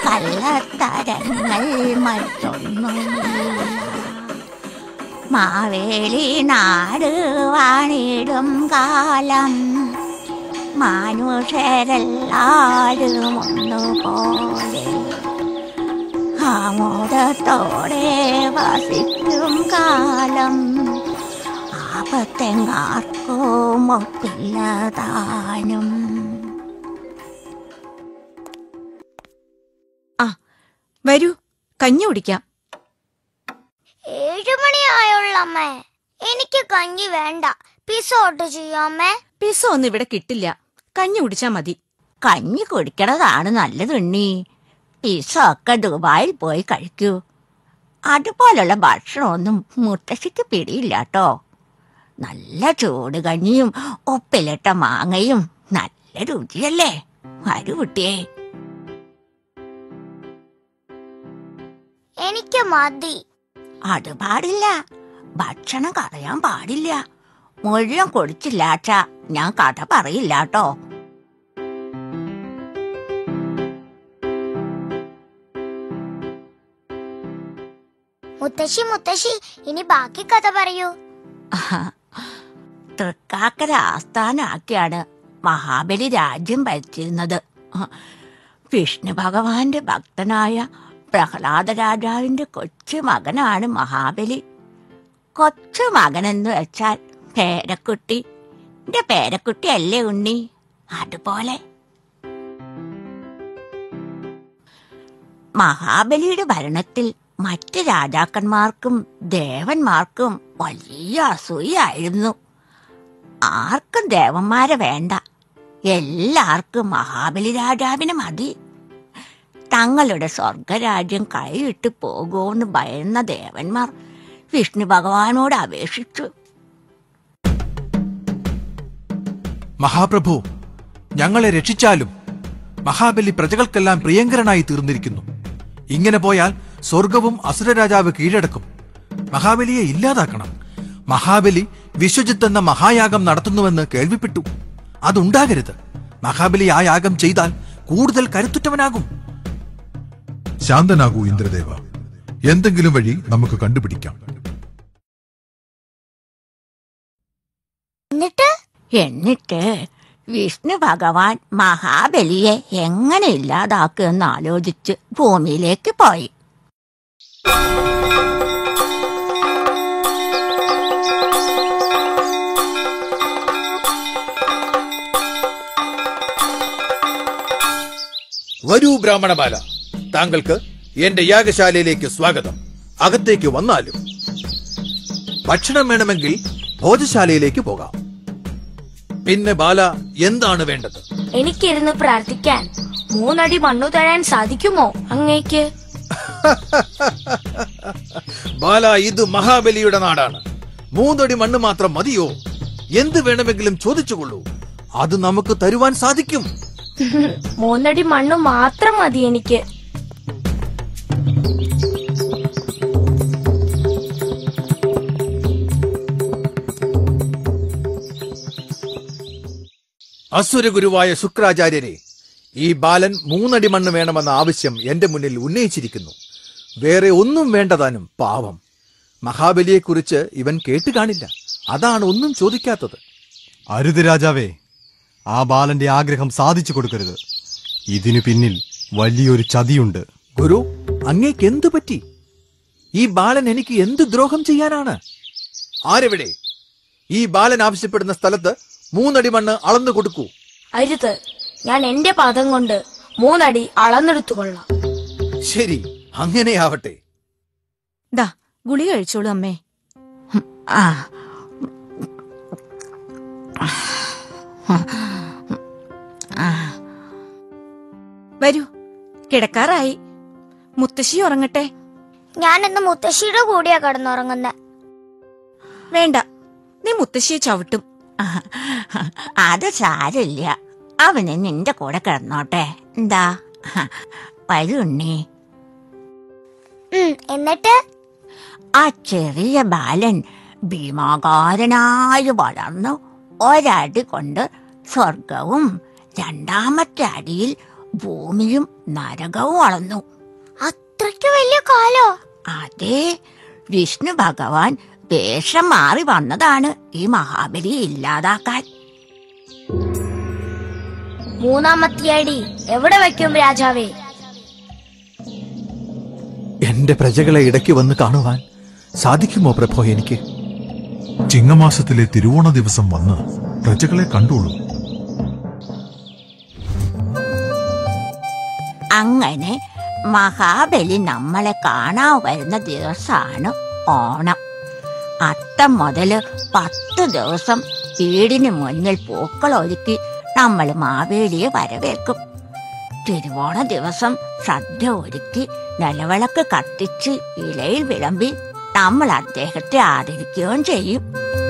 കള്ളത്തരങ്ങൾ മറ്റൊന്നുമില്ല മാവേലി നാട് വാണിടും കാലം മനുഷ്യരെല്ലാരും ഒന്നുപോലെ ആമോദത്തോടെ വസിക്കും കാലം ആപത്തെങ്ങാർക്കും ഒപ്പില്ലതാനും ആ വരൂ കഞ്ഞി കുടിക്കാം ഏഴുമണിയായുള്ളമ്മേ എനിക്ക് കഞ്ഞി വേണ്ട പിസ ഓർഡർ ചെയ്യാമേ പിസ ഒന്നും ഇവിടെ കിട്ടില്ല കഞ്ഞി കുടിച്ചാ മതി കഞ്ഞി കുടിക്കണതാണ് നല്ലത് ഉണ്ണി പിസ്സ ഒക്കെ ദുബായിൽ പോയി കഴിക്കൂ അതുപോലുള്ള ഭക്ഷണമൊന്നും മുത്തശ്ശിക്ക് പിടിയില്ല കേട്ടോ നല്ല ചൂട് കഞ്ഞിയും ഉപ്പിലിട്ട മാങ്ങയും നല്ല രുചിയല്ലേ വരൂ കുട്ടിയെ എനിക്ക് മതി അത് പാടില്ല ഭക്ഷണം കളയാൻ പാടില്ല മുഴുവൻ കുടിച്ചില്ലാച്ച ഞാൻ കഥ പറയില്ല കേട്ടോ മുത്തശ്ശി മുത്തശ്ശി ഇനി ബാക്കി കഥ പറയൂ തൃക്കാക്കര ആസ്ഥാനാക്കിയാണ് മഹാബലി രാജ്യം ഭരിച്ചിരുന്നത് വിഷ്ണു ഭഗവാന്റെ ഭക്തനായ പ്രഹ്ലാദ രാജാവിന്റെ കൊച്ചു മകനാണ് മഹാബലി കൊച്ചു മകനെന്ന് വെച്ചാൽ പേരക്കുട്ടി എന്റെ പേരക്കുട്ടി അല്ലേ ഉണ്ണി അതുപോലെ മഹാബലിയുടെ ഭരണത്തിൽ മറ്റ് രാജാക്കന്മാർക്കും ദേവന്മാർക്കും വലിയ അസൂയായിരുന്നു ആർക്കും ദേവന്മാരെ വേണ്ട എല്ലാവർക്കും മഹാബലി രാജാവിന് മതി തങ്ങളുടെ സ്വർഗരാജ്യം കൈവിട്ട് പോകുമെന്ന് ഭയന്ന ദേവന്മാർ വിഷ്ണു ഭഗവാനോട് അപേക്ഷിച്ചു മഹാപ്രഭു ഞങ്ങളെ രക്ഷിച്ചാലും മഹാബലി പ്രജകൾക്കെല്ലാം പ്രിയങ്കരനായി തീർന്നിരിക്കുന്നു ഇങ്ങനെ പോയാൽ സ്വർഗവും അസുരരാജാവ് കീഴടക്കും മഹാബലിയെ ഇല്ലാതാക്കണം മഹാബലി വിശ്വജിത്ത് എന്ന മഹായാഗം നടത്തുന്നുവെന്ന് കേൾവിപ്പെട്ടു അതുണ്ടാകരുത് മഹാബലി ആ യാഗം ചെയ്താൽ കൂടുതൽ കരുത്തുറ്റവനാകും ശാന്തനാകൂ ഇന്ദ്രദേവ എന്തെങ്കിലും വഴി നമുക്ക് കണ്ടുപിടിക്കാം എന്നിട്ട് എന്നിട്ട് വിഷ്ണു ഭഗവാൻ മഹാബലിയെ എങ്ങനെ ഇല്ലാതാക്കുമെന്ന് ആലോചിച്ച് ഭൂമിയിലേക്ക് പോയി വരൂ ബ്രാഹ്മണമാല താങ്കൾക്ക് എന്റെ യാഗശാലയിലേക്ക് സ്വാഗതം അകത്തേക്ക് വന്നാലും ഭക്ഷണം വേണമെങ്കിൽ ഭോജശാലയിലേക്ക് പോകാം പിന്നെ ബാല എന്താണ് വേണ്ടത് എനിക്കിരുന്ന് പ്രാർത്ഥിക്കാൻ മൂന്നടി മണ്ണു തരാൻ സാധിക്കുമോ അങ്ങേക്ക് ബാല ഇത് മഹാബലിയുടെ നാടാണ് മൂന്നടി മണ്ണ് മാത്രം മതിയോ എന്ത് വേണമെങ്കിലും ചോദിച്ചുകൊള്ളൂ അത് നമുക്ക് തരുവാൻ സാധിക്കും മൂന്നടി മണ്ണു മാത്രം മതി എനിക്ക് അസുരഗുരുവായ ശുക്രാചാര്യരെ ഈ ബാലൻ മൂന്നടി മണ്ണ് വേണമെന്ന ആവശ്യം എന്റെ മുന്നിൽ ഉന്നയിച്ചിരിക്കുന്നു വേറെ ഒന്നും വേണ്ടതാനും പാവം മഹാബലിയെക്കുറിച്ച് ഇവൻ കേട്ടു കാണില്ല അതാണ് ഒന്നും ചോദിക്കാത്തത് അരുത് രാജാവേ ആ ബാലന്റെ ആഗ്രഹം സാധിച്ചു കൊടുക്കരുത് ഇതിനു പിന്നിൽ വലിയൊരു ചതിയുണ്ട് ഗുരു അങ്ങേക്ക് എന്തു പറ്റി ഈ ബാലൻ എനിക്ക് എന്ത് ദ്രോഹം ചെയ്യാനാണ് ആരെവിടെ ഈ ബാലൻ ആവശ്യപ്പെടുന്ന സ്ഥലത്ത് മൂന്നടി മണ്ണ് അളന്നു കൊടുക്കൂ അരുത് ഞാൻ എന്റെ പാദം കൊണ്ട് മൂന്നടി അളന്നെടുത്തുകൊള്ളാം ശരി അങ്ങനെയാവട്ടെ ദാ ഗുളി കഴിച്ചോളൂ അമ്മേ ആ വരൂ കിടക്കാറായി മുത്തശ്ശി ഉറങ്ങട്ടെ ഞാൻ ഇന്ന് മുത്തശ്ശിയുടെ കൂടിയാ കിടന്നുറങ്ങുന്നത് വേണ്ട നീ മുത്തശ്ശിയെ ചവിട്ടും അത് സാരില്ല അവന് നിന്റെ കൂടെ കിടന്നോട്ടെ എന്താ വരുണ്ണി ഉം, എന്നിട്ട് ആ ചെറിയ ബാലൻ ഭീമാകാരനായി വളർന്നു ഒരടി കൊണ്ട് സ്വർഗവും രണ്ടാമത്തെ അടിയിൽ ഭൂമിയും നരകവും അളന്നു അത്രയ്ക്ക് വലിയ കാലോ അതെ വിഷ്ണു ഭഗവാൻ വേഷം മാറി വന്നതാണ് ഈ മഹാബലി ഇല്ലാതാക്കാൻ മൂന്നാമത്തെ അടി എവിടെ വെക്കും രാജാവേ എന്റെ പ്രജകളെ ഇടയ്ക്ക് വന്ന് കാണുവാൻ സാധിക്കുമോ പ്രഭോ എനിക്ക് ചിങ്ങമാസത്തിലെ തിരുവോണ ദിവസം വന്ന് പ്രജകളെ കണ്ടോളൂ അങ്ങനെ മഹാബലി നമ്മളെ കാണാൻ വരുന്ന ദിവസമാണ് ഓണം അത്തം മുതല് പത്ത് ദിവസം വീടിന് മുന്നിൽ പൂക്കൾ ഒരുക്കി നമ്മൾ മാവേലിയെ വരവേൽക്കും തിരുവോണ ദിവസം സദ്യ ഒരുക്കി നിലവിളക്ക് കത്തിച്ച് ഇലയിൽ വിളമ്പി നമ്മൾ അദ്ദേഹത്തെ ആദരിക്കുകയും ചെയ്യും